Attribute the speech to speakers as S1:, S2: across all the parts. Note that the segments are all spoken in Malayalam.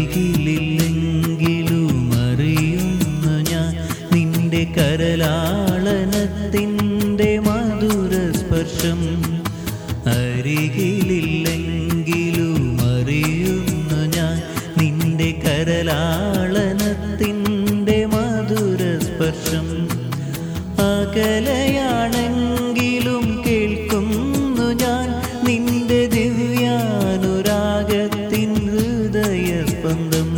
S1: അരികിലില്ലെങ്കിലും അറിയുന്നു ഞാൻ നിന്റെ കരലാളനത്തിൻ്റെ മധുര സ്പർശം അരികിലില്ലെങ്കിലും അറിയുന്നു ഞാൻ നിന്റെ കരലാളനത്തിൻ്റെ മധുര സ്പർശം അകലയാണെങ്കിലും കേൾക്കുന്നു ഞാൻ നിന്റെ ദിവ്യാനുരാഗത്തിൻ ഹൃദയസ്പന്ദം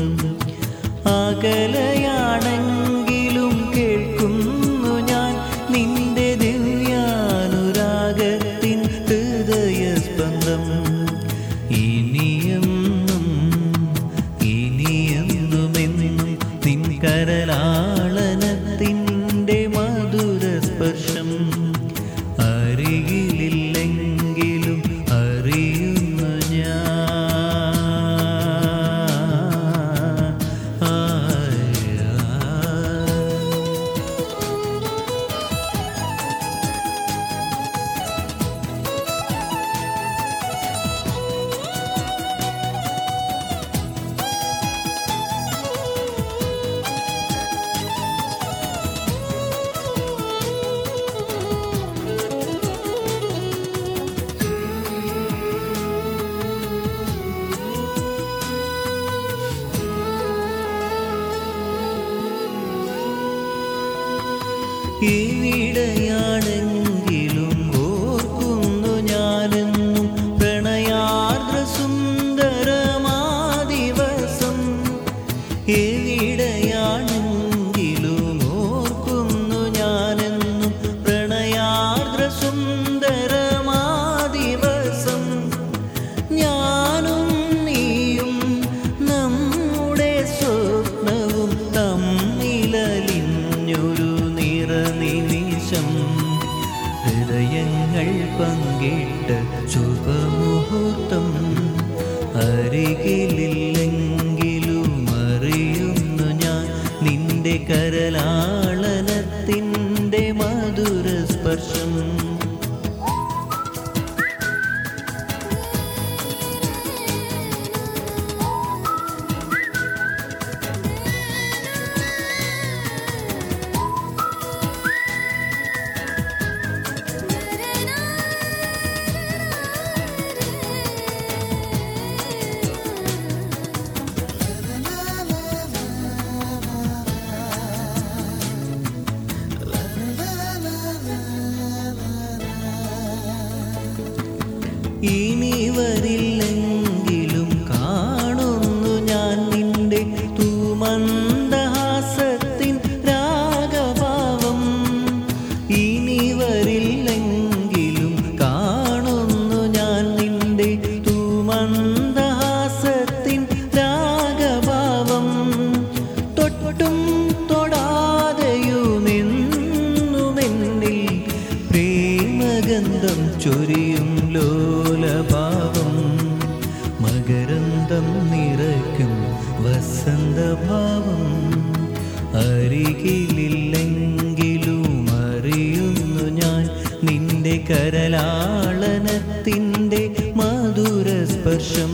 S1: അകലയാണെങ്കിലും കേൾക്കുന്നു ഞാൻ നിന്റെ ദിവ്യാനുരാഗത്തിൻ ഹൃദയസ്പന്ദം ഇനിയെന്നും ഇനിയെന്നുമെന്നും നിൻ കരലാളനത്തിൻ്റെ മധുര സ്പർശം അരികിലില്ലെങ്കിലും അറിയുന്നു ഞാൻ ആയ. എവിടെയാണെങ്കിലും ഓർക്കുന്നു ഞാനെന്നും പ്രണയാർദ്ര സുന്ദരമാ ദിവസം എവിടെയാണെങ്കിലും ഓർക്കുന്നു ഞാനെന്നും പ്രണയാർദ്ര സുന്ദരമാ ദിവസം ഞാനും നീയും നമ്മുടെ സ്വപ്നവും തമ്മിലലിഞ്ഞൊരു നിറനിമിഷം ഹൃദയങ്ങൾ പങ്കിട്ട ശുഭമുഹൂർത്തം അരികിലില്ലെങ്കിലും അറിയുന്നു ഞാൻ നിന്റെ കരലാളനത്തിൻ്റെ മധുര സ്പർശം ഇനി വരില്ലെങ്കിലും കാണുന്നു ഞാൻ നിന്റെ തൂമന്ദഹാസത്തിൻ രാഗഭാവം ഇനി വരില്ലെങ്കിലും കാണുന്നു ഞാൻ നിന്റെ തൂമന്ദഹാസത്തിൻ രാഗഭാവം തൊട്ടും തൊടാതെയുമെന്നുമെന്നിൽ പ്രേമഗന്ധം ചൊരിയും ലോലഭാവം മകരന്തം നിറയ്ക്കും വസന്തഭാവം അരികിലില്ലെങ്കിലും അറിയുന്നു ഞാൻ നിന്റെ കരലാളനത്തിൻ്റെ മധുര സ്പർശം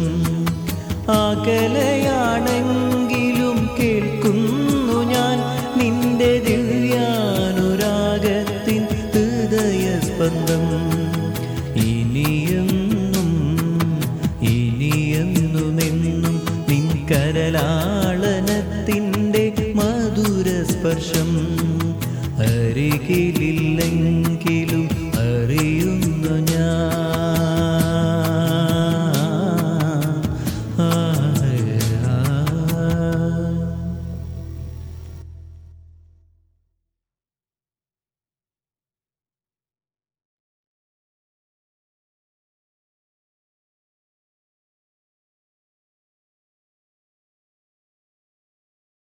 S1: അകലയാണെങ്കിലും കേൾക്കുന്നു ഞാൻ നിന്റെ ദിവ്യാനുരാഗത്തിൻ ഹൃദയസ്പന്ദം ഇനിയെന്നും ഇനിയെന്നുമെന്നും നിൻ കരലാളനത്തിൻ്റെ മധുര സ്പർശം അരികിലില്ലെങ്കിൽ